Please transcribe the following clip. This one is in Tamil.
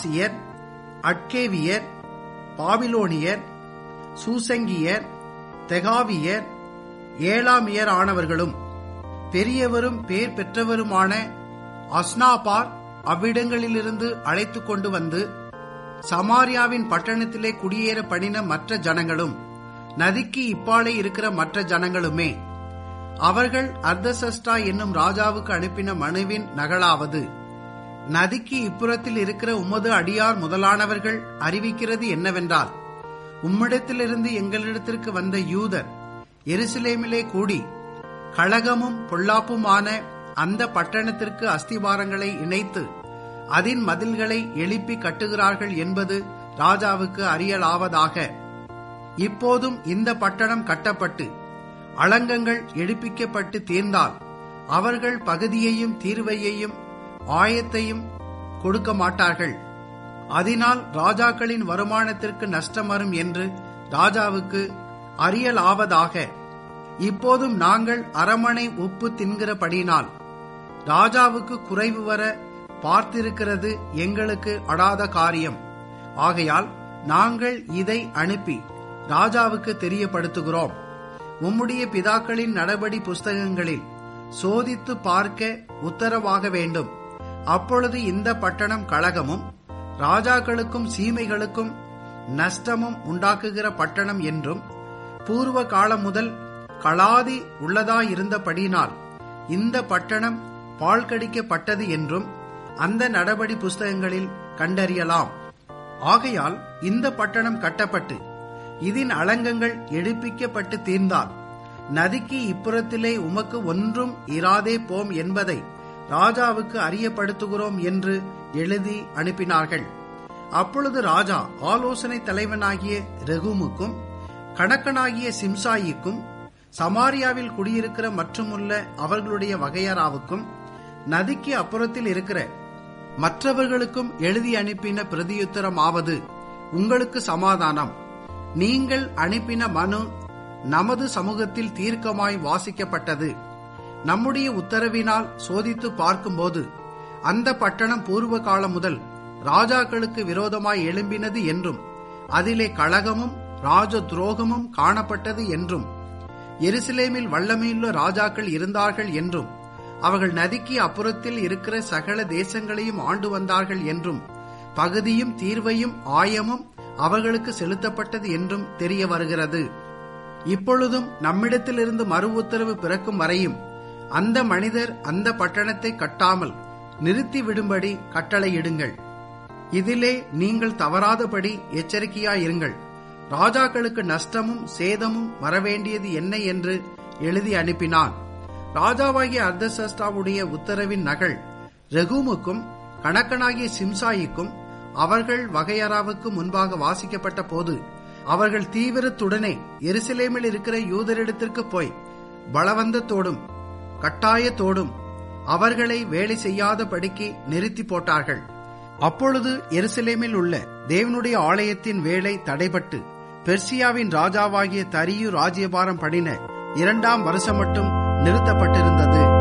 பாசியர் அட்கேவியர் பாபிலோனியர் சூசங்கியர் தெகாவியர் ஏழாமியர் ஆனவர்களும் பெரியவரும் பேர் பெற்றவருமான அஸ்னாபார் அவ்விடங்களிலிருந்து அழைத்து கொண்டு வந்து சமாரியாவின் பட்டணத்திலே குடியேற பண்ணின மற்ற ஜனங்களும் நதிக்கு இப்பாலே இருக்கிற மற்ற ஜனங்களுமே அவர்கள் அர்த்தசஷ்டா என்னும் ராஜாவுக்கு அனுப்பின மனுவின் நகலாவது நதிக்கு இப்புறத்தில் இருக்கிற உமது அடியார் முதலானவர்கள் அறிவிக்கிறது என்னவென்றால் உம்மிடத்திலிருந்து எங்களிடத்திற்கு வந்த யூதர் எருசலேமிலே கூடி கழகமும் பொல்லாப்புமான அந்த பட்டணத்திற்கு அஸ்திவாரங்களை இணைத்து அதன் மதில்களை எழுப்பி கட்டுகிறார்கள் என்பது ராஜாவுக்கு அறியலாவதாக இப்போதும் இந்த பட்டணம் கட்டப்பட்டு அலங்கங்கள் எடுப்பிக்கப்பட்டு தீர்ந்தால் அவர்கள் பகுதியையும் தீர்வையையும் ஆயத்தையும் கொடுக்க மாட்டார்கள் அதனால் ராஜாக்களின் வருமானத்திற்கு நஷ்டம் வரும் என்று ராஜாவுக்கு அறியலாவதாக இப்போதும் நாங்கள் அரமனை உப்பு தின்கிறபடினால் ராஜாவுக்கு குறைவு வர பார்த்திருக்கிறது எங்களுக்கு அடாத காரியம் ஆகையால் நாங்கள் இதை அனுப்பி ராஜாவுக்கு தெரியப்படுத்துகிறோம் உம்முடைய பிதாக்களின் நடபடி புஸ்தகங்களில் சோதித்து பார்க்க உத்தரவாக வேண்டும் அப்பொழுது இந்த பட்டணம் கழகமும் ராஜாக்களுக்கும் சீமைகளுக்கும் நஷ்டமும் உண்டாக்குகிற பட்டணம் என்றும் பூர்வ காலம் முதல் களாதி உள்ளதாயிருந்தபடினால் இந்த பட்டணம் பாழ்கடிக்கப்பட்டது என்றும் அந்த நடபடி புஸ்தகங்களில் கண்டறியலாம் ஆகையால் இந்த பட்டணம் கட்டப்பட்டு இதன் அலங்கங்கள் எடுப்பிக்கப்பட்டு தீர்ந்தால் நதிக்கு இப்புறத்திலே உமக்கு ஒன்றும் இராதே போம் என்பதை ராஜாவுக்கு அறியப்படுத்துகிறோம் என்று எழுதி அனுப்பினார்கள் அப்பொழுது ராஜா ஆலோசனை தலைவனாகிய ரெகுமுக்கும் கணக்கனாகிய சிம்சாயிக்கும் சமாரியாவில் குடியிருக்கிற மற்றுமுள்ள அவர்களுடைய வகையராவுக்கும் நதிக்கு அப்புறத்தில் இருக்கிற மற்றவர்களுக்கும் எழுதி அனுப்பின பிரதியுத்தரமாவது உங்களுக்கு சமாதானம் நீங்கள் அனுப்பின மனு நமது சமூகத்தில் தீர்க்கமாய் வாசிக்கப்பட்டது நம்முடைய உத்தரவினால் சோதித்து பார்க்கும்போது அந்த பட்டணம் பூர்வ காலம் முதல் ராஜாக்களுக்கு விரோதமாய் எழும்பினது என்றும் அதிலே கழகமும் ராஜ துரோகமும் காணப்பட்டது என்றும் எருசலேமில் வல்லமையுள்ள ராஜாக்கள் இருந்தார்கள் என்றும் அவர்கள் நதிக்கு அப்புறத்தில் இருக்கிற சகல தேசங்களையும் ஆண்டு வந்தார்கள் என்றும் பகுதியும் தீர்வையும் ஆயமும் அவர்களுக்கு செலுத்தப்பட்டது என்றும் தெரிய வருகிறது இப்பொழுதும் நம்மிடத்திலிருந்து மறு உத்தரவு பிறக்கும் வரையும் அந்த மனிதர் அந்த பட்டணத்தை கட்டாமல் நிறுத்தி விடும்படி கட்டளையிடுங்கள் இதிலே நீங்கள் தவறாதபடி எச்சரிக்கையாயிருங்கள் ராஜாக்களுக்கு நஷ்டமும் சேதமும் வரவேண்டியது என்ன என்று எழுதி அனுப்பினான் ராஜாவாகிய அர்த்தசஸ்டாவுடைய உத்தரவின் நகல் ரெகுமுக்கும் கணக்கனாகிய சிம்சாயிக்கும் அவர்கள் வகையறாவுக்கு முன்பாக வாசிக்கப்பட்ட போது அவர்கள் தீவிரத்துடனே எருசலேமில் இருக்கிற யூதரிடத்திற்கு போய் பலவந்தத்தோடும் கட்டாயத்தோடும் அவர்களை வேலை செய்யாதபடிக்கு நிறுத்தி போட்டார்கள் அப்பொழுது எருசலேமில் உள்ள தேவனுடைய ஆலயத்தின் வேலை தடைபட்டு பெர்சியாவின் ராஜாவாகிய தரியு ராஜ்யபாரம் படின இரண்டாம் வருஷம் மட்டும் நிறுத்தப்பட்டிருந்தது